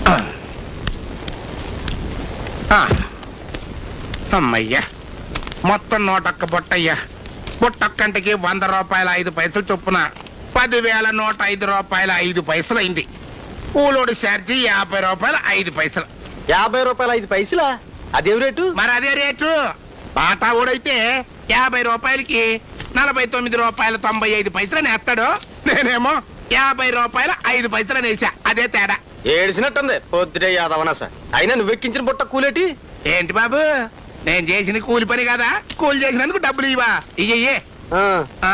ఆ. అమ్మయ్యా మొత్తం నూటొక్క బుట్టయ్యా బుట్టొక్కంటికి వంద రూపాయల ఐదు పైసలు చొప్పున పదివేల నూట ఐదు రూపాయల ఐదు పైసలు అయింది కూలోడు ఛార్జీ యాభై రూపాయల ఐదు పైసలు యాభై రూపాయల ఐదు పైసలా అదేం రేటు మరి అదే రేటు బాటా ఊడైతే యాభై రూపాయలకి నలభై తొమ్మిది రూపాయల తొంభై ఐదు పైసలు నేస్తాడు నేనేమో యాభై రూపాయల ఐదు పైసలు నేసా అదే తేడా ఏడిసినట్టుంది పొద్దుటే యాదవనా సార్ అయినా నువ్వు ఎక్కించిన బుట్ట కూలేటి ఏంటి బాబు నేను చేసింది కూలి పని కదా కూలి చేసినందుకు డబ్బులు ఇవా ఇయ్యే ఆ,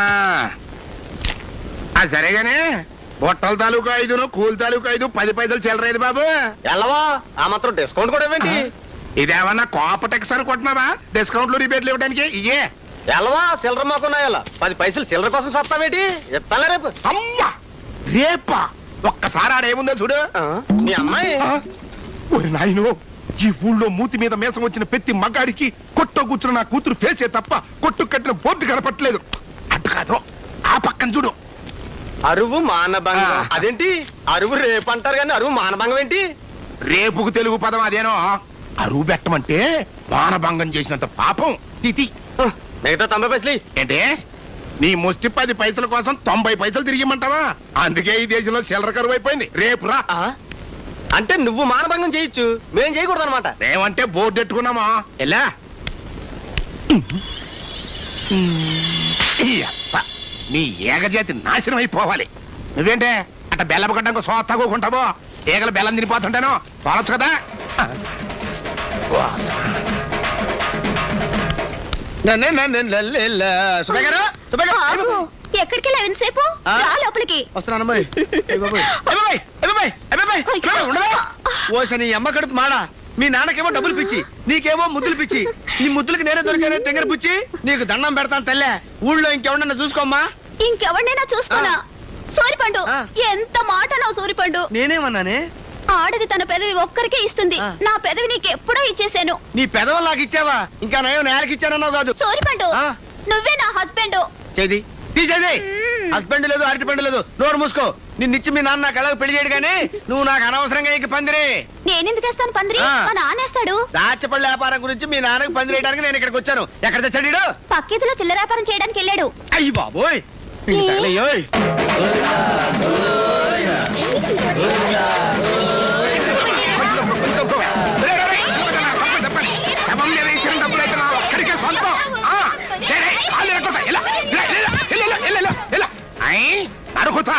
సరేగానే బొట్టల తాలూకా ఐదును కూలి తాలూకా ఐదు పది పైసలు చిల్లరేది బాబు ఎల్లవా ఆ మాత్రం డిస్కౌంట్ కూడా ఇవ్వండి ఇదేమన్నా కోపటెక్స్ అనుకుంటున్నావా డిస్కౌంట్లు రిబేట్లు ఇవ్వడానికి ఇయ్యే ఎల్లవా చిల్లర మాకున్నాయల్లా పది పైసలు చిల్లర కోసం సత్తావేటి ఇస్తాలే రేపు అమ్మా రేపా ఒక్కసారి ఆడేముందో చూడు ఆ, మీ అమ్మాయి ఆ? ఓరి నాయను ఈ ఊళ్ళో మూతి మీద మేసం వచ్చిన ప్రతి మగాడికి కొట్టు కూర్చున్న నా కూతురు ఫేసే తప్ప కొట్టు కట్టిన బోర్డు కనపట్లేదు అటు కాదు ఆ పక్కన చూడు అరువు మానభంగం ఆ. అదేంటి అరువు రేపు అంటారు కానీ అరువు మానభంగం ఏంటి రేపుకు తెలుగు పదం అదేనో అరువు పెట్టమంటే మానభంగం చేసినంత పాపం తితి ఆ, మిగతా తొంభై పైసలు ఇయ్యి. ఏంటే నీ ముష్టి పది పైసల కోసం తొంభై పైసలు తిరిగిమంటావా అందుకే ఈ దేశంలో చిల్లర కరువు అయిపోయింది రేపు రా ఆ? అంటే నువ్వు మానభంగం చేయొచ్చు మేం చేయకూడదు అనమాట మేమంటే బోర్డు ఎట్టుకున్నామా ఎలా ఈ అబ్బ, నీ ఏగజాతి నాశనం అయిపోవాలి నువ్వేంటే అట్ట బెల్లం కట్టడానికి సోత్తకోకుంటావో ఈగలు బెల్లం తినిపోతుంటాను తోలొచ్చు కదా సుబ్బయ్య గారు, సుబ్బయ్య గారు, బాబు ఎక్కడికి వెళ్ళావు ఎంతసేపు ఆ? రా లోపలికి వస్తున్నానమ్మాయి అయ్ బాబోయ్, అయ్ బాబోయ్, అయ్ బాబోయ్, అయ్యో. ఉండవే? ఓస నీ అమ్మ కడుపు మాడా మీ నాన్నకేమో డబ్బులు పిచ్చి నీకేమో ముద్దులు పిచ్చి నీ ముద్దులకి నేనే దొరికానే తెంగర పిచ్చి నీకు దండం పెడతాను తల్లే ఊళ్ళో ఇంకెవడన్నా చూసుకోమ్మా ఇంకెవరినైనా చూస్తానా సూరిపండు ఆ. ఎంత మాట నా సూరిపండు నేనేమన్నానే ఆడది తన పెదవి ఒక్కరికే ఇస్తుంది ఆ. నా పెదవి నీకు ఎప్పుడో ఇచ్చేసాను నీ పెదవులు నాకు ఇచ్చావా ఇంకా నయం నేలకి ఇచ్చానన్నావు కాదు సూరిపండు ఆ. నువ్వే నా హస్బెండ్ చేది తీసేది మ్మ్. హస్బెండ్ లేదు అరటి పండు లేదు నోరు మూసుకో నిన్నిచ్చి మీ నాన్న నాకు ఎలాగో పెళ్లి చేయడు కానీ నువ్వు నాకు అనవసరంగా ఇంక పందిరి నేనెందుకు వేస్తాను పందిరి ఆ. మా నానేస్తాడు దాచపల్లి వ్యాపారం గురించి మీ నాన్నకి పందిరి వేయడానికి నేను ఇక్కడికి వచ్చాను ఎక్కడ తెచ్చాడు ఈడు? పక్కిదిలో చిల్లర వ్యాపారం చేయడానికి వెళ్ళాడు అయ్యి బాబోయ్ ఇంక తగలయ్యోయ్. రే, రే, రే, తప్పండి, తప్పండి. శవం మీద వేసిన డబ్బులైతే నా ఒక్కడికే సొంతం. ఆ, రే, రే, కాళ్ళు ఎరగొడతా. ఇలా, ఇలా, ఇలా, ఇలా, ఇలా, ఇలా, ఇలా, ఇలా. ఐ, నరుకుతా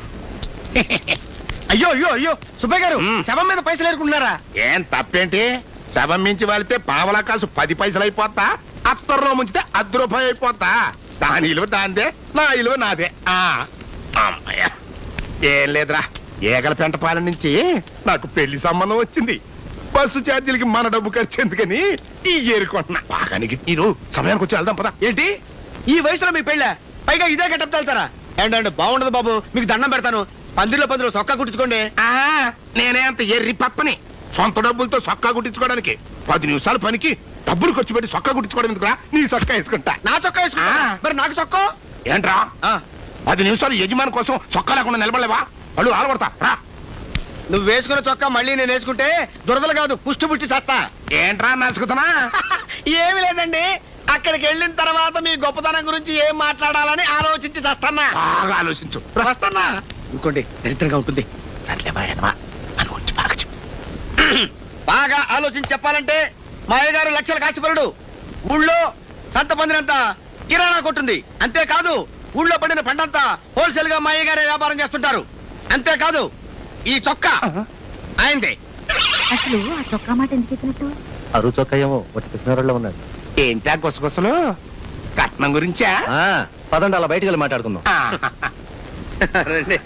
అయ్యో అయ్యో అయ్యో సుబ్బయ్య గారు మ్మ్. శవం మీద పైసలు ఏరుకుంటున్నారా ఏం తప్పేంటి శవం మించి వెళితే పావలా కాసు పది పైసలు అయిపోతా అత్తర్లో ముంచితే అర్ధ రూపాయి అయిపోతా దాని ఇలువ దాందే నా ఇలువ నాదే ఆ అమ్మయ్య ఏం లేదురా ఏగల పెంటపాలెం నుంచి నాకు పెళ్లి సంబంధం వచ్చింది బస్సు ఛార్జీలకి మన డబ్బు ఖర్చు ఎందుకని ఈ ఏరుకుంటున్నా బాగానికి మీరు సమయానికి వచ్చి వెళ్దాం పదా ఏంటి ఈ వయసులో మీ పెళ్ళ పైగా ఇదే గెటప్ వెళ్తారా ఏంటంటే బాగుండదు బాబు మీకు దండం పెడతాను పందిరిలో పందిరిలో సొక్కా కుట్టించుకోండి ఆ, నేనే అంత ఎర్రి పప్పని సొంత డబ్బులతో సొక్కా కుట్టించుకోవడానికి పది నిమిషాల పనికి డబ్బులు ఖర్చు పెట్టి సొక్కా కుట్టించుకోవడం ఎందుకురా నీ సొక్కా వేసుకుంటా నా చొక్కా వేసుకుంటా ఆ. మరి నాకు చొక్కా ఏంట్రా ఆ, పది నిమిషాలు యజమాని కోసం సొక్కా లేకుండా నిలబడలేవా వాళ్ళు ఆలబడతా రా నువ్వు వేసుకున్న చొక్కా మళ్ళీ నేను వేసుకుంటే దురదలు కాదు పుష్టి పుష్టి చేస్తా ఏంట్రా నసుకుతున్నా ఏమి లేదండి అక్కడికి వెళ్ళిన తర్వాత మీ గొప్పతనం గురించి ఏం మాట్లాడాలని ఆలోచించి చేస్తానా బాగా ఆలోచించు వస్తానా ఇంకోండి దరిద్రంగా ఉంటుంది సర్లేవా ఎనవా అని వచ్చి బాగా చెప్పు బాగా ఆలోచించి చెప్పాలంటే మా అయ్యగారు లక్షల కాచిపరుడు ఊళ్ళో సంత పొందినంత కిరాణా కొట్టుంది అంతేకాదు ఊళ్ళో పడిన పంటంతా హోల్సేల్ గా మా అయ్యగారే వ్యాపారం చేస్తుంటారు అంతేకాదు ఈ చొక్కా ఆయనదే అసలు ఆ చొక్కా మాట ఎందుకు చెప్పినట్టు అరువు చొక్కా ఏమో ఒకటి కృష్ణారావులో ఉన్నాడు ఏంటా గుసగుసలు కట్నం గురించా పదండి అలా బయటికి వెళ్ళి మాట్లాడుకుందాం ఆ, రండి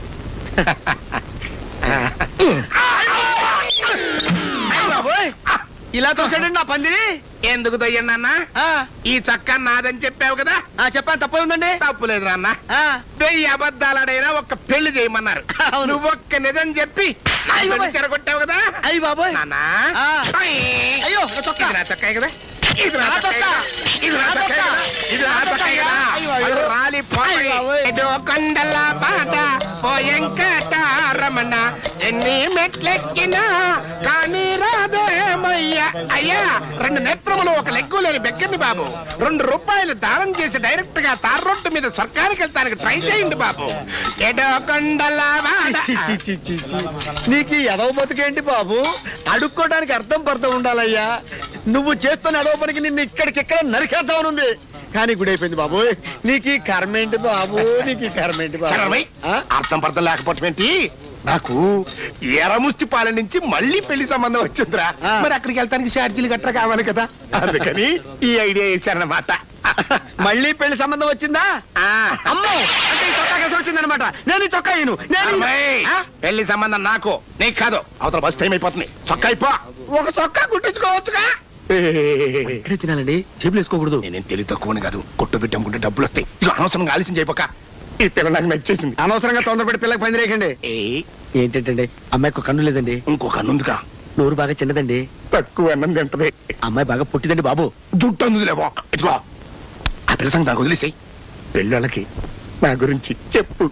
అయ్ బాబోయ్! ఇలా తోసాడండి నా పందిరి ఎందుకు దొయ్యన్నా ఆ, ఈ చక్క నాదని చెప్పావు కదా ఆ, చెప్పాను తప్పే ఉందండి తప్పులేదు నాన్న ఆ, వెయ్యి అబద్ధాలడైనా ఒక్క పెళ్లి చేయమన్నారు అవును. నువ్వు ఒక్క నిజం చెప్పి నా అయ్య పెళ్లి బాబోయ్. చెడగొట్టావు కదా అయ్య బాబోయ్ నాన్న ఆ. అయ్య. అయ్యో, నా చొక్కా. ఇది నా చొక్కా కదా ఇది నా నా చొక్కా చొక్కా. కదా? ఇది నా నా చొక్కా చొక్కా. కదా? ఇది నా నా చొక్కా చొక్కా. కదా? అయ్యో, అయ్యో. అది రాలిపోయి అయ్య బాబోయ్. ఏదో కొండల బాట ఓ వెంకటారమణ ఎన్ని మెట్లెక్కినా కానీ రాదేమయ్యా అయ్యా రెండు నేత్రములు ఒక లెగ్గు లేని బెక్కింది బాబు రెండు రూపాయలు దానం చేసి డైరెక్ట్ గా తార్ రోడ్డు మీద సర్కారుకి వెళ్తానికి ట్రై చేయండి బాబు ఎడో కొండల వాడ. చి, చి, చి, చి, చి. నీకు ఈ ఎదవ బతుకేంటి బాబు అడుక్కోవడానికి అర్థం పర్థం ఉండాలయ్యా నువ్వు చేస్తున్న ఎదవ పనికి నిన్ను ఇక్కడికిక్కడ నరికేద్దామనుంది కానీ గుడి అయిపోయింది బాబు నీకు ఈ కర్మ ఏంటి బాబు నీకు ఈ కర్మ ఏంటి శరణమై, బాబు ఆ? అర్థం పర్థం లేకపోవటం ఏంటి నాకు ఎరముష్టి పాలెం నుంచి మళ్ళీ పెళ్లి సంబంధం వచ్చిందిరా ఆ. మరి అక్కడికి వెళ్తానికి ఛార్జీలు గట్రా కావాలి కదా అందుకని ఈ ఐడియా ఇచ్చారన్నమాట మళ్ళీ పెళ్లి సంబంధం వచ్చిందా ఆ. అమ్మో అంటే ఈ చొక్కా కలిసి వచ్చిందనమాట నేను ఈ చొక్కా ఇను నేను ఈ- అమ్మాయి, ఆ? పెళ్లి సంబంధం నాకు నీకు కాదు అవతల బస్ టైం అయిపోతుంది చొక్కా అయిపో ఒక చొక్కా కుట్టించుకోవచ్చుగా ఇక్కడే తినాలండి జేబులు వేసుకోకూడదు నేనేం తెలివి తక్కువని కాదు కొట్టు పెట్టాముకుంటే డబ్బులు వస్తాయి ఇక అనవసరంగా ఆలస్యం చేయపోక ఈ పిల్ల నాకు నచ్చేసింది అనవసరంగా తొందరపడి పిల్లకి పని రేయకండి ఏ ఏంటంటే అమ్మాయికి కన్ను లేదండి ఇంకొక అన్నుందిగా నోరు బాగా చిన్నదండి తక్కువ అన్నం తింటది అమ్మాయి బాగా పుట్టిదండి బాబు జుట్టు అందులేవో ఇదిగో ఆ పిల్ల సంగతి నాకు వదిలేసాయి పెళ్ళోళ్ళకి నా గురించి చెప్పు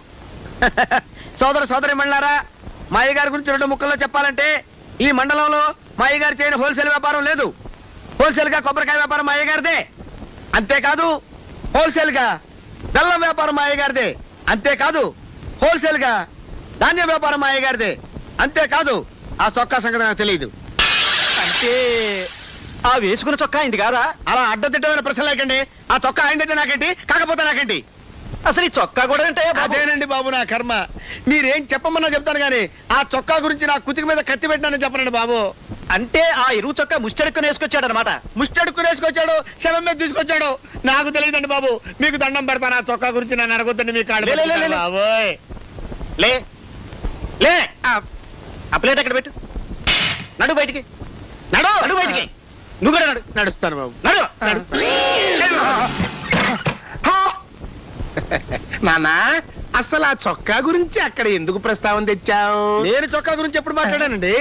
సోదర సోదరి మండలారా మా అయ్యగారి గురించి రెండు ముక్కల్లో చెప్పాలంటే ఈ మండలంలో మా అయ్యగారు చేయని హోల్సేల్ వ్యాపారం లేదు హోల్సేల్ గా కొబ్బరికాయ వ్యాపారం మా అయ్యగారిదే అంతేకాదు హోల్సేల్ గా బెల్లం వ్యాపారం మా అయ్యగారిదే అంతేకాదు హోల్సేల్ గా ధాన్యం వ్యాపారం మా అయ్యగారిదే అంతేకాదు ఆ చొక్కా సంగతి నాకు తెలియదు అంటే ఆ వేసుకున్న చొక్కా అయింది కాదా అలా అడ్డదిడ్డమైన ప్రశ్న లేకండి ఆ చొక్కా అయిందంటే నాకేంటి కాకపోతే నాకేంటి అసలు ఈ చొక్కా కూడా అంటే అదేనండి బాబు నా కర్మ మీరేం చెప్పమన్నా చెప్తాను గానీ ఆ చొక్కా గురించి నా కుతికి మీద కత్తి పెట్టినానని చెప్పనండి బాబు అంటే ఆ ఇరువు చొక్కా ముష్టెడుకుని వేసుకొచ్చాడు అనమాట ముష్టడుకు వేసుకొచ్చాడు శవం మీద తీసుకొచ్చాడు నాకు తెలియదండి బాబు మీకు దండం పెడతాను ఆ చొక్కా గురించి నన్ను అడగొద్దండి మీ కాళ్ళు లే, లే, లే, పట్టుకుంటాను లే. బాబోయ్. లే లే ఆ ఆ ప్లేట్ అక్కడ పెట్టు నడు బయటికి నడు నడు బయటికి నువ్వు కూడా నడు నడుస్తాను బాబు నడు నడు నానా అసలు ఆ చొక్కా గురించి అక్కడ ఎందుకు ప్రస్తావన తెచ్చావు నేను చొక్కా గురించి ఎప్పుడు మాట్లాడానండి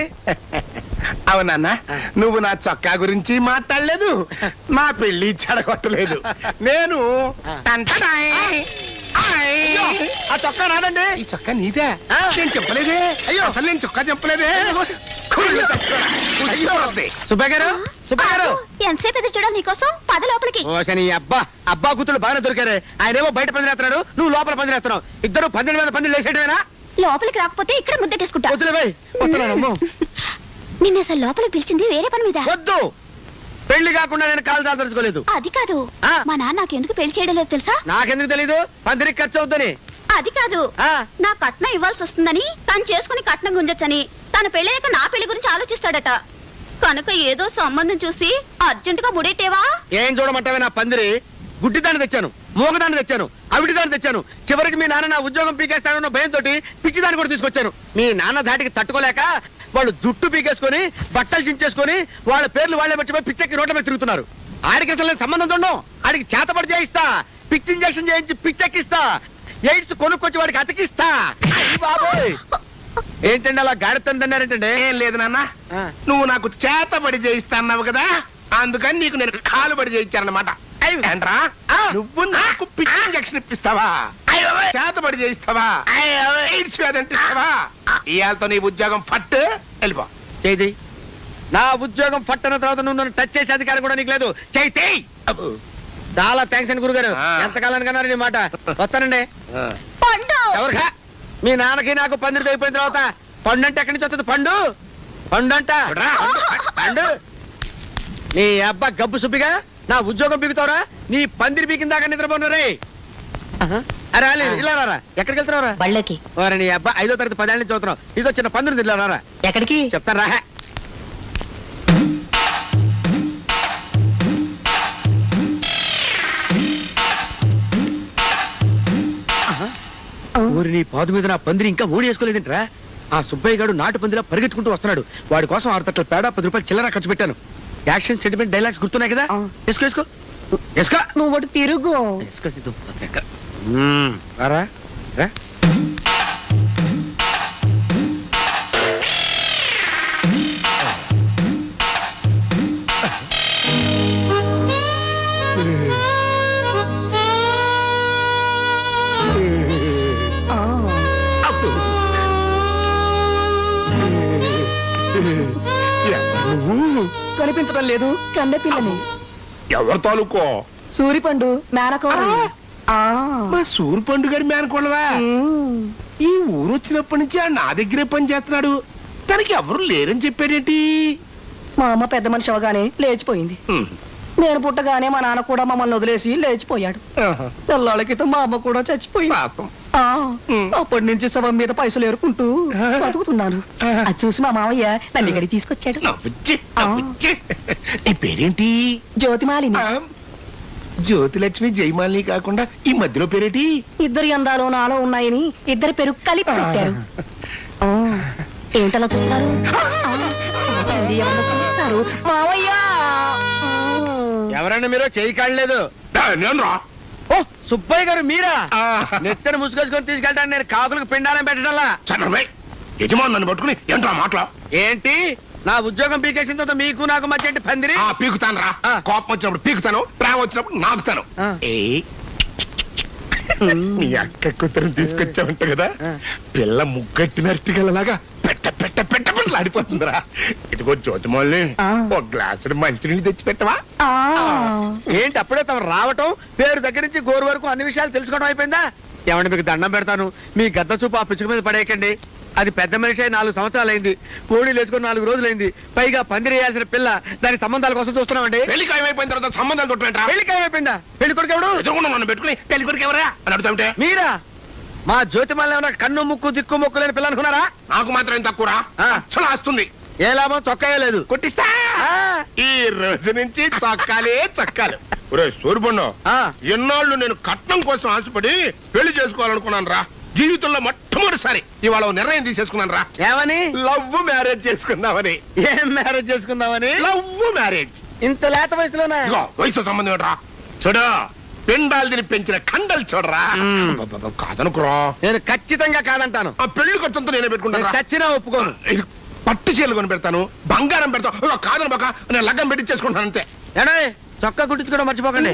అవునన్నా నువ్వు నా చొక్కా గురించి మాట్లాడలేదు నా పెళ్లి చెడగొట్టలేదు నేను టంటడాయ్, ఆయ్. ఆ చొక్కా రాదండి ఈ చొక్కా నీదే ఆ. నేను చెప్పలేదే అయ్యో అసలు నేను చొక్కా చెప్పలేదే కుళ్ళు చొక్కా. ఉచ్చిపోద్ది. సుబ్బయ్య గారు సుబ్బయ్య గారు బాబు, ఎంతసేపు ఎదురు చూడాలి నీకోసం పద లోపలికి ఓ శని అబ్బా అబ్బా కూతురు బాగానే దొరికారే ఆయనేమో బయట పందిరేస్తున్నాడు నువ్వు లోపల పందిరేస్తున్నావు ఇద్దరు పందిరి మీద పందిరి వేసేయడమేనా లోపలికి రాకపోతే ఇక్కడ ముద్దటేసుకుంటా వద్దులే పోయి వస్తున్నాను అమ్మో నిన్న అసలు లోపలికి పిలిచింది వేరే పని మీద వద్దు పెళ్లి కాకుండా నేను కాలు దాదలుచుకోలేదు అది కాదు ఆ. మా నాన్న నాకు ఎందుకు పెళ్లి చేయడం లేదు తెలుసా నాకెందుకు తెలీదు పందిరికి ఖర్చు అవుద్దని అది కాదు ఆ. నా కట్నం ఇవ్వాల్సి వస్తుందని తను చేసుకుని కట్నం గుంజొచ్చని తన పెళ్ళయ్యాక నా పెళ్లి గురించి ఆలోచిస్తాడట కనుక ఏదో సంబంధం చూసి అర్జెంట్ గా ముడేటేవా ఏం చూడమంటావే నా పందిరి గుడ్డి దాన్ని తెచ్చాను మూగదాన్ని తెచ్చాను అవిటి దాన్ని తెచ్చాను చివరికి మీ నాన్న నా ఉద్యోగం పీకేస్తాడన్న భయంతో పిచ్చి దాన్ని కూడా తీసుకొచ్చాను మీ నాన్న ధాటికి తట్టుకోలేక వాళ్ళు జుట్టు పీకేసుకొని బట్టలు చించేసుకొని వాళ్ళ పేర్లు వాళ్ళే మర్చిపోయి పిచ్చెక్కి రోడ్ల మీద తిరుగుతున్నారు ఆడికి అసలు నేను సంబంధం చూడడం ఆడికి చేతపడి చేయిస్తా పిచ్చి ఇంజక్షన్ చేయించి పిచ్చెక్కిస్తా ఎయిడ్స్ కొనుక్కొచ్చి వాడికి అతికిస్తా అయ్య బాబోయ్ ఏంటండి అలా గాడితం తిన్నారేంటండి ఏం లేదు నాన్న ఆ. నువ్వు నాకు చేతబడి చేయిస్తా అన్నావు కదా అందుకని నీకు నేను కాలు బడి చేయించానమాట ఏంట్రా నువ్వు నాకు పిచ్చి ఇంజక్షన్ ఇప్పిస్తావా చేతబడి చేయిస్తావా ఎయిడ్స్ వ్యాధి అంటిస్తావా ఇవాళతో నీ ఉద్యోగం పట్టు వెళ్ళిపో చేయి నా ఉద్యోగం పట్టణ తర్వాత నువ్వు నన్ను టచ్ చేసే అధికారం కూడా నీకు లేదు చేయి చాలా థ్యాంక్స్ అండి గురుగారు ఆ. ఎంతకాలానికి అన్నారు నీ మాట వస్తానండి పండు ఎవరికా మీ నాన్నకి నాకు పందిరి అయిపోయిన తర్వాత పండు అంటే ఎక్కడి నుంచి వస్తుంది పండు పండు అంట చూడరా. పండు నీ అబ్బా గబ్బు సుబ్బిగా నా ఉద్యోగం బిగుతావురా నీ పందిరి బీకిన దాకా నిద్రపోను రే అరే అలీ, ఇలా రారా ఎక్కడికి వెళ్తున్నావురా బళ్ళకి ఓరే నీ అబ్బా ఐదో తరగతి పదేళ్ళ నుంచి చదువుతున్నావు ఇదో చిన్న పందిరి ఇలా రారా ఎక్కడికి చెప్తాను రా ఊరి నీ పాదు మీద నా పందిరి ఇంకా ఓడి వేసుకోలేదంటరా ఆ సుబ్బయ్య గారు నాటు పందిలా పరిగెత్తుకుంటూ వస్తున్నాడు వాడి కోసం ఆరు తట్ల పేడ పది రూపాయలు చిల్లర ఖర్చు పెట్టాను యాక్షన్ సెంటిమెంట్ డైలాగ్స్ గుర్తున్నాయి కదా ఆ. వేసుకో వేసుకో వేసుకో నువ్వు ఒకటి తిరుగు వేసుకో సిద్ధు. ఎక్క. మ్మ్. రారా రా ఆ. అబ్బో. ఎవరు నువ్వు? కనిపించడం లేదు కన్నె పిల్లని ఎవరు తాలూకో సూరిపండు మేనకోడలు ఆ. మా సూరు పండుగ మేనకోళ్ళవా మ్మ్. ఈ ఊరు వచ్చినప్పటి నుంచి ఆ నా దగ్గరే పని చేస్తున్నాడు తనకి ఎవరు లేరని చెప్పాడేంటి మా అమ్మ పెద్ద మనిషి అవగానే లేచిపోయింది హ్మ్. నేను పుట్టగానే మా నాన్న కూడా మమ్మల్ని వదిలేసి లేచిపోయాడు ఆహా. తెల్లాళ్ళ క్రితం మా అమ్మ కూడా చచ్చిపోయింది పాపం ఆ, మ్మ్. అప్పటి నుంచి శవం మీద పైసలు ఏరుకుంటూ బతుకుతున్నాను ఆహా. అది చూసి మా మావయ్య నన్ను ఇక్కడికి తీసుకొచ్చాడు నవ్వుచ్చి, నవ్వుచ్చి. నీ పేరేంటి జ్యోతిమాలిని ఆ, జ్యోతిలక్ష్మి జయమాలిని కాకుండా ఈ మధ్యలో పేరేటి ఇద్దరు అందాలు నాలో ఉన్నాయని ఇద్దరు పేరు కలిపి పెట్టారు ఆ, ఏంటలా చూస్తున్నారు ఆ, ఏంటి ఎవరో చూస్తున్నారు మావయ్య మ్మ్. ఎవరండి మీరు చేయి కాడలేదు ఆ, నేను రా ఓ సుబ్బయ్య గారు మీరా ఆ. నెత్తని ముసుగొచ్చుకొని తీసుకెళ్తాను నేను కాకులకు పిండాలని పెట్టడంలా చంద్రబాయ్ యజమాని నన్ను పట్టుకుని ఏంట్రా మాటలు ఏంటి నా ఉద్యోగం పీకేసిన తర్వాత మీకు నాకు మధ్య ఏంటి పందిరి ఆ పీకుతాను రా ఆ. కోపం వచ్చినప్పుడు పీకుతాను ప్రేమ వచ్చినప్పుడు నాకుతాను ఆ. ఏ నీ అక్క కూతురు తీసుకొచ్చావంట కదా ఆ. పిల్ల ముగ్గట్టినట్టుగలలాగా పెట్ట పెట్ట పెట్ట పెట్టలు ఆడిపోతుందిరా ఇదిగో జ్యోతిమల్ని ఆ. ఒక గ్లాసుడు మంచినీళ్ళు తెచ్చి పెట్టవా ఆ. ఏంటి అప్పుడే తమ రావటం పేరు దగ్గర నుంచి గోరు వరకు అన్ని విషయాలు తెలుసుకోవడం అయిపోయిందా ఏమంటే మీకు దండం పెడతాను మీ గద్ద చూపు ఆ పిచ్చుక మీద పడేయకండి అది పెద్ద మనిషి అయి నాలుగు సంవత్సరాలు అయింది కోడి లేచుకొని నాలుగు రోజులైంది పైగా పందిరి వేయాల్సిన పిల్ల దాని సంబంధాల కోసం చూస్తున్నామండి పెళ్లి ఖాయమైపోయిన తర్వాత సంబంధాలు తొట్టుకుంటా పెళ్లి ఖాయమైపోయిందా పెళ్లి కొడుకు ఎవడు ఎదురుకుండా నన్ను పెట్టుకుని పెళ్లి కొడుకు ఎవరా అని అడుగుతాంటే మీరా మా జ్యోతిమల్లి ఏమన్నా కన్ను ముక్కు దిక్కు ముక్కు లేని పిల్ల అనుకున్నారా నాకు మాత్రం ఏం తక్కువరా ఆ. అసలు వస్తుంది ఏ లాభం చొక్కా లేదు కొట్టిస్తా ఈ రోజు నుంచి చొక్కాలే చక్కాలు ఒరే సూర్పండు ఆ. ఎన్నాళ్ళు నేను కట్నం కోసం ఆశపడి పెళ్లి చేసుకోవాలనుకున్నాను రా జీవితంలో మొట్టమొదటిసారి ఇవాళ ఓ నిర్ణయం తీసేసుకున్నాను రా ఏమని లవ్ మ్యారేజ్ చేసుకుందామని ఏం మ్యారేజ్ చేసుకుందామని లవ్ మ్యారేజ్ ఇంత లేత వయసులోనా ఇదిగో వయసుతో సంబంధం ఏంట్రా చూడు పిండాలు తిని పెంచిన కండలు చూడరా మ్మ్. అబ్బబ్బబ్బ, కాదనుకురా నేను ఖచ్చితంగా కాదంటాను ఆ పెళ్లి ఖర్చంతో నేనే నేను పెట్టుకుంటా చచ్చినా ఒప్పుకోను ఇది పట్టు చీరలు కొని పెడతాను బంగారం పెడతాను ఇదిగో కాదని బాక నేను లగ్గం పెట్టించేసుకుంటాను అంతే ఏడే చొక్కా కుట్టించుకోవడం మర్చిపోకండి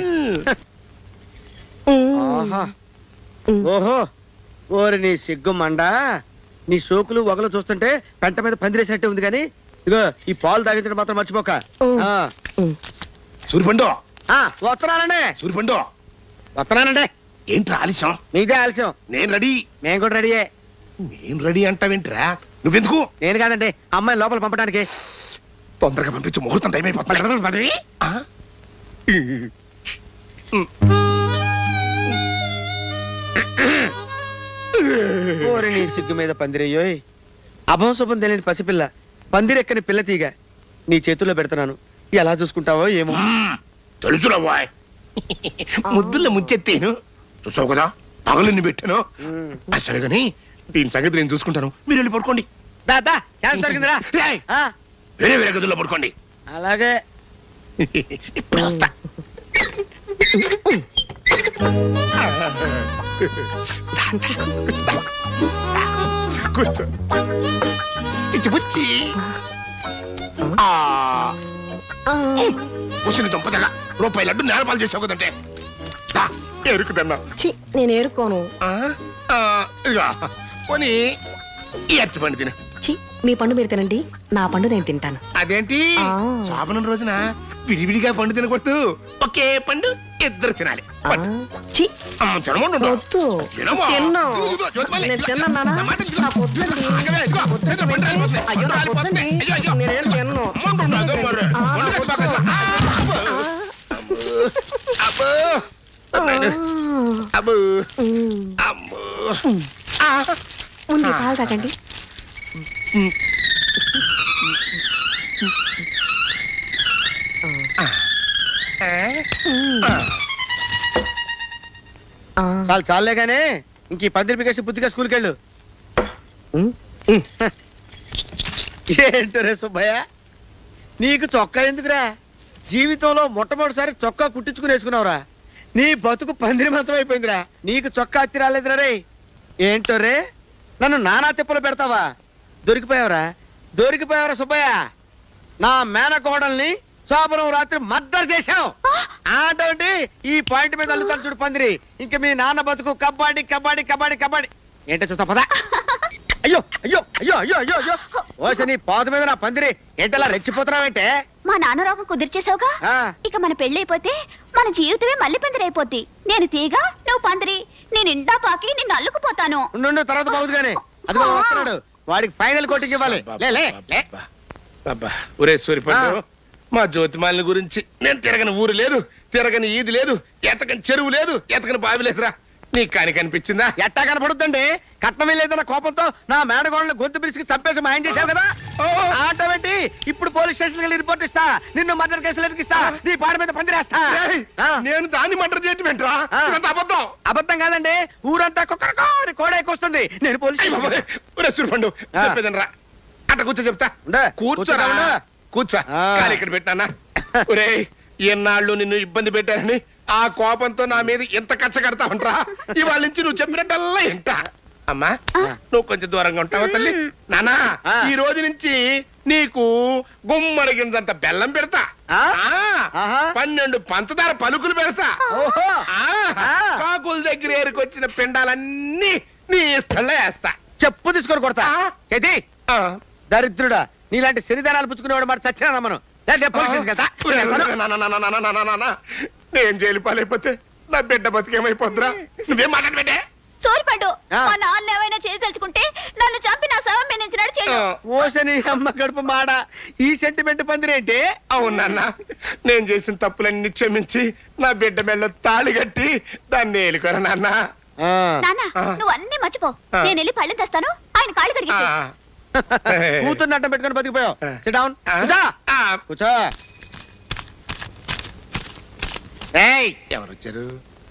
ఆహా. ఓహో ఓరి నీ సిగ్గు మండ నీ సోకులు వగలు చూస్తుంటే పెంట మీద పందిరేసినట్టే ఉంది కానీ ఇగో ఈ పాలు తాగించడం మాత్రం మర్చిపోక ఆ. సూర్యపండు ఆ, వస్తున్నానండి సూర్యపండు వస్తున్నానండి ఏంట్రా ఆలస్యం నీదే ఆలస్యం నేను రెడీ నేను కూడా రెడీయే నేను రెడీ అంటావేంట్రా నువ్వెందుకు నేను కాదండి అమ్మాయి లోపల పంపడానికి తొందరగా పంపించు ముహూర్తం టైం అయిపోతుంది ఆ? ఓరి నీ సిగ్గు మీద పందిరయ్యోయ్ అభం శుభం తెలియని పసిపిల్ల పందిరెక్కని పిల్ల తీగ నీ చేతుల్లో పెడుతున్నాను ఎలా చూసుకుంటావో ఏమో మ్మ్. తెలుసురా బాయ్ ముద్దుల్లో ముంచెత్తేను చూసావు కదా పగలన్నీ పెట్టాను ఆ, సరే కానీ దీని సంగతి నేను చూసుకుంటాను మీరు వెళ్ళి పడుకోండి దా, దా, ఛాన్స్ దొరికిందిరా రేయ్, ఆ, వేరే వేరే గదుల్లో పడుకోండి అలాగే ఇప్పుడు వస్తా కూర్చో చిచ్చుబుచ్చి ఉసిరి దుంపదగా రూపాయి లడ్డు నేలపాలు చేసావు కదంటే దా, ఎరుకుదన్నా ఛీ, నేను ఏరుకోను ఆ, ఆ, ఇదిగో పోనీ ఈ అరటి పండు తిన ఛీ, మీ పండు మీరు తినండి నా పండు నేను తింటాను అదేంటి ఆ. శోభనం రోజున విడివిడిగా పండు తినకూడదు ఒకే పండు ఇద్దరు తినాలి ఆ, పండు. ఛీ, అమ్మ, తినమంటుండు. వద్దు తినమా? తిన్ను. ఇదిగో, జ్యోతిమల్లి. నేను తిన్నాను నాన్న. నా మాట విను. నాకు వద్దండి. ఆగవే, ఇదిగో, వద్దండి. చేతిలో పండు రాలిపోతుంది. అయ్యో, పండు నాకు రాలిపోతుంది. వద్దండి. అయ్యో, అయ్యో. నేనేం తినను. అమ్మంటుండు, అదో మరి. ఆ, పండు నాకు తెచ్చుకోక. వద్దు. ఆ, అబ్బో. అబ్బో. అబ్బో. ఉమ్. అమ్మో. ఆ. ఉంది పాలు తాగండి ఆ. చాలు చాలే గానీ ఇంక ఈ పందిరి పికేసి బుద్ధిగా స్కూల్కి వెళ్ళు ఉమ్. ఏంటో రే సుబ్బయ్య నీకు చొక్కా ఎందుకురా జీవితంలో మొట్టమొదటిసారి చొక్కా కుట్టించుకుని వేసుకున్నావురా నీ బతుకు పందిరి మంతం అయిపోయిందిరా నీకు చొక్కా అత్తి రాలేదురా రే ఏంటో రే నన్ను నానా తిప్పలు పెడతావా దొరికిపోయావురా దొరికిపోయావురా సుబ్బయ్య నా మేనకోడల్ని శోభనం రాత్రి మద్దరు చేశావు ఆటోటి ఈ పాయింట్ మీద అల్లుతాను చూడు పందిరి ఇంక మీ నాన్న బతుకు కబడ్డీ కబడ్డీ కబడ్డీ కబడ్డీ ఏంటో చూస్తా పదా అయ్యో అయ్యో అయ్యో అయ్యో అయ్యో అయ్యో ఓస నీ పాదు మీద నా పందిరి ఏంటలా రెచ్చిపోతున్నావంటే మా నాన్న రోగం కుదిర్చేసావుగా ఆ. ఇక మన పెళ్ళైపోతే మన జీవితమే మళ్ళీ పందిరైపోద్ది నేను తీగ నువ్వు పందిరి నేను ఇండా పాకి నిన్ను అల్లుకుపోతాను ఉండు తర్వాత బాగుంది కానీ అదిగో వస్తున్నాడు వాడికి ఫైనల్ కోటింగ్ ఇవ్వాలి లే లే లే అబ్బా ఒరే సూరిపండు మా జ్యోతిమాలిని గురించి నేను తిరగని ఊరు లేదు తిరగని ఈది లేదు ఎతకని చెరువు లేదు ఎతకని బావి లేదురా నీకు కాని కనిపించిందా ఎట్టా కనపడుద్దండి కట్నం లేదన్న కోపంతో నా మేడగోళ్ళని గొంతు పిలిచి చంపేసి మాయం చేశావు కదా ఆటోమేటి ఇప్పుడు పోలీస్ స్టేషన్ వెళ్ళి రిపోర్ట్ ఇస్తా నిన్ను మర్డర్ కేసులు ఎదిగిస్తా నీ పాడి మీద పందిరేస్తా ఏయ్, ఆ. నేను దాన్ని మంటర్ చేయటం ఏంట్రా ఆ. ఇదంతా అబద్ధం అబద్ధం కాదండి ఊరంతా కుక్కరకో అని కోడ ఎక్కువస్తుంది నేను పోలీస్ అయ్ బాబోయ్, ఒరే సూరిపండు ఆ. చెప్పేదనరా అట్ట కూర్చో చెప్తా ఉండే, కూర్చోరా కూర్చోరా, ఉండు. కూర్చో ఆ. కానీ ఇక్కడ పెట్టానా ఒరే ఎన్నాళ్ళు నిన్ను ఇబ్బంది పెట్టారని ఆ కోపంతో నా మీద ఎంత కచ్చ కడతా ఉంటా ఇవాళ నుంచి నువ్వు చెప్పినట్టల్లా ఇంట అమ్మా నువ్వు కొంచెం దూరంగా ఉంటావా తల్లి నానా ఆ. ఈ రోజు నుంచి నీకు గుమ్మడిగింజంత బెల్లం పెడతా ఆ? ఆ, ఆహా. పన్నెండు పంచదార పలుకులు పెడతా ఓహో ఆ, ఆ. కాకుల దగ్గర ఏరుకొచ్చిన పిండాలన్నీ నీ ఇష్టంలో వేస్తా చెప్పు తీసుకొని కొడతా ఆ. చేతి ఆ. దరిద్రుడా నీలాంటి శనిదానాలు పుచ్చుకునేవాడు మరి చచ్చినా నమ్మను లేదంటే పోలీస్ స్టేషన్కి వెళ్తా. ఒరే, ఒరే, నా, నా, నా, నా, నా, నా, నా, నా, నా. నేను జైలు పాలైపోతే నా బిడ్డ బతికేమైపోద్దురా నువ్వేం మాట్లాడి పెట్టే సోరిపడ్డు ఆ. మా నాన్న ఏమైనా చేసి తలుచుకుంటే నన్ను చంపి నా శవం మీద నుంచి నడిచేయడు ఓసని అమ్మ గడుపు మాడ ఈ సెంటిమెంట్ పందిరేంటి అవును నాన్న నేను చేసిన తప్పులన్నీ క్షమించి నా బిడ్డ మెల్ల తాళి కట్టి దాన్ని ఏలుకోరా నాన్న నాన్న ఆ. నువ్వు అన్ని మర్చిపో ఆ. నేను వెళ్ళి పళ్ళెం తెస్తాను ఆయన కాళ్ళు ఆ. కడిగి కూతుర్ని అడ్డం పెట్టుకొని బతికిపోయావు ఆ. సిట్ డౌన్ ఆ. కూర్చో ఆ. కూర్చో ఏయ్ ఎవరు వచ్చారు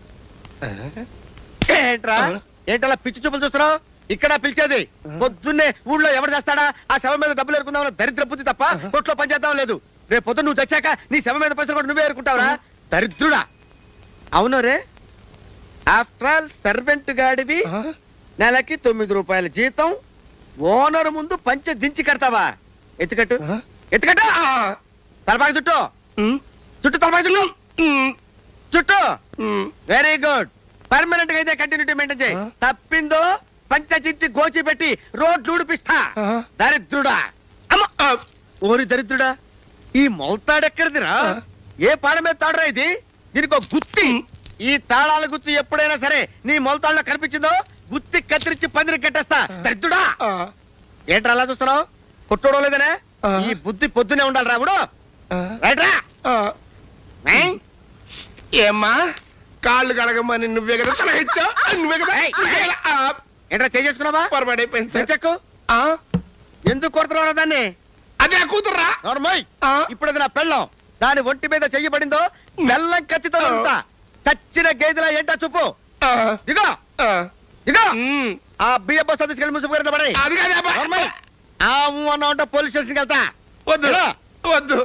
ఏంట్రా ఆ. ఏంటలా పిచ్చి చూపులు చూస్తున్నావు ఇక్కడ పిలిచేది పొద్దున్నే ఊళ్ళో ఎవరు చేస్తాడా ఆ శవం మీద డబ్బులు ఎరుకుందామని దరిద్ర బుద్ధి తప్ప కొట్లో పని చేద్దాం లేదు రేపు పొద్దున్న నువ్వు తెచ్చాక నీ శవం మీద పైసలు కూడా నువ్వే ఎరుకుంటావురా దరిద్రుడా అవును రే ఆఫ్టర్ ఆల్ సర్వెంట్ గాడివి ఆ? నెలకి తొమ్మిది రూపాయల జీతం ఓనర్ ముందు పంచె దించి కడతావా ఎత్తుకట్టు ఆ? ఎత్తుకట్టు ఆ. తలపాకి చుట్టూ ఉమ్, చుట్టూ తలపాకి చుట్టూ ఉమ్, చుట్టూ ఉమ్. వెరీ గుడ్ పర్మనెంట్ గా అయితే కంటిన్యూటీ మెయింటైన్ చేయి ఆ? తప్పిందో పంచచించి గోచి పెట్టి రోడ్లు ఊడిపిస్తా ఆ. దరిద్రుడా అమ్మ ఆ. ఓరి దరిద్రుడా ఈ మొలతాడెక్కడిదిరా ఆ. ఏ పాడ మీద తాడరా ఇది దీనికి ఒక గుత్తి ఈ తాళాల గుత్తి ఎప్పుడైనా సరే నీ మొలతాడులో కనిపించిందో గుత్తి కత్తిరించి పందిరి కట్టేస్తా దరిద్రుడా ఆ. ఏంట్రా అలా చూస్తున్నావు కొట్టుడో లేదనే ఆ. ఈ బుద్ధి పొద్దునే ఉండాలి రావుడు ఆ. రైట్ రా ఆ. ఏయ్? ఏమ్మా కాళ్ళు కడగమని నువ్వే కదా సలహా ఇచ్చావు నువ్వే కదా ఏయ్, నువ్వే కదా. ఆ, ఏంట్రా చేసుకున్నావా పొరపాటైపోయింది సార్ చెక్కు ఆ? ఎందుకు కొడుతున్నావు దాన్ని అదే కూతుర్రా నోర్మోయ్ ఆ? ఇప్పుడు అది నా పెళ్ళం దాని ఒంటి మీద చెయ్యబడిందో మెల్లం కత్తితో ఆ. ఉంటా చచ్చిన గేదెలా ఏంటా చూపు ఆ. దిగో ఆ. దిగో ఉమ్. ఆ బియ్య బస్తా తీసుకెళ్ళి ముసుగు పడి అది కాదే అబ్బా. ఆ ఊ అన్న ఉంటే పోలీస్ స్టేషన్కి వెళ్తా వద్దు ఎలా? వద్దు